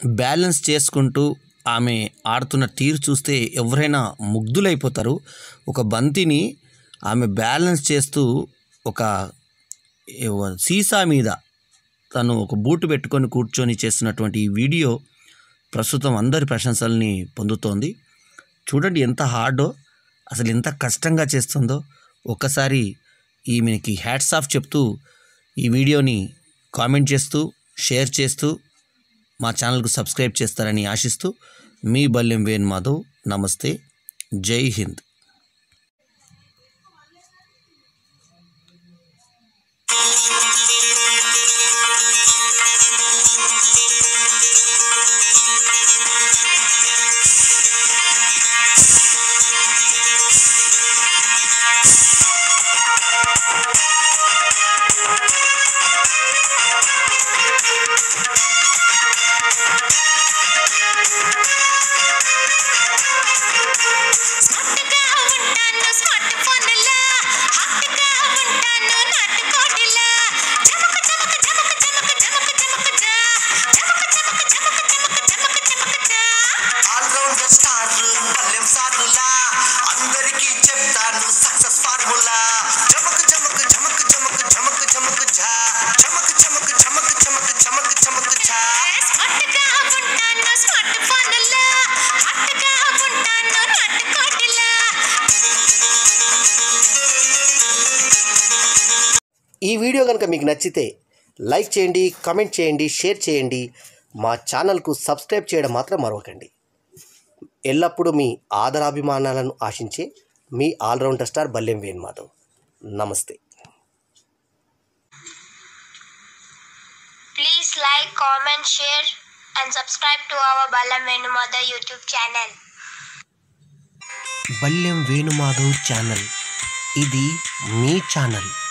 Balance చేసుకుంటూ ఆమె ఆడుతున్న తీరు చూస్తే ఎవరైనా ముగ్ధులైపోతారు ఒక బంతిని ఆమె బ్యాలెన్స్ చేస్తూ ఒక ఏవ- సీసా మీద తను ఒక బూటు పెట్టుకొని కూర్చొని చేస్తున్నటువంటి ఈ వీడియో ప్రస్తుతం అందరి ప్రశంసల్ని పొందుతోంది చూడండి ఎంత హార్డో అసలు ఎంత కష్టంగా చేస్తుందో ఒక్కసారి ఈమెకి హ్యాట్స్ ఆఫ్ చెప్తూ ఈ వీడియోని కామెంట్ చేస్తూ షేర్ చేస్తూ మా ఛానల్కు సబ్స్క్రైబ్ చేస్తారని ఆశిస్తూ మీ బల్యం వేణు మాధవ్ నమస్తే జై హింద్ స్మార్ట్గా ఉంటాను స్మార్ట్ ఫోన్లా హాట్గా ఉంటాను నాటుకోడిలా చమక చమక చమక చమక చమక చమక చా చమక చమక చమక చమక చమక చమక చా ఆల్రౌండర్ స్టార్ పల్లెం సారులా అందరికీ చెప్తాను సక్సెస్ ఫార్ములా జమక్ జమక్ జమక్ జమక్ జమక్ జమక్ ఝా జమక్ జమక్ జమక్ జమక్ జమక్ జమక్ ఝా స్మార్ట్గా ఉంటాను స్మార్ట్ ఫోన్లా హాట్గా ఉంటాను నాటుకోడిలా ఈ వీడియో కనుక మీకు నచ్చితే లైక్ చేయండి కామెంట్ చేయండి షేర్ చేయండి మా ఛానల్కు సబ్స్క్రైబ్ చేయడం మాత్రం మరవకండి ఎల్లప్పుడూ మీ ఆదరాభిమానాలను ఆశించే మీ ఆల్రౌండర్ స్టార్ బల్లెం వేణు మాధవ్ నమస్తే Please like, comment, share, and subscribe to our Balam Venumada YouTube channel. Ballem Venumadhav channel ఇది మీ ఛానల్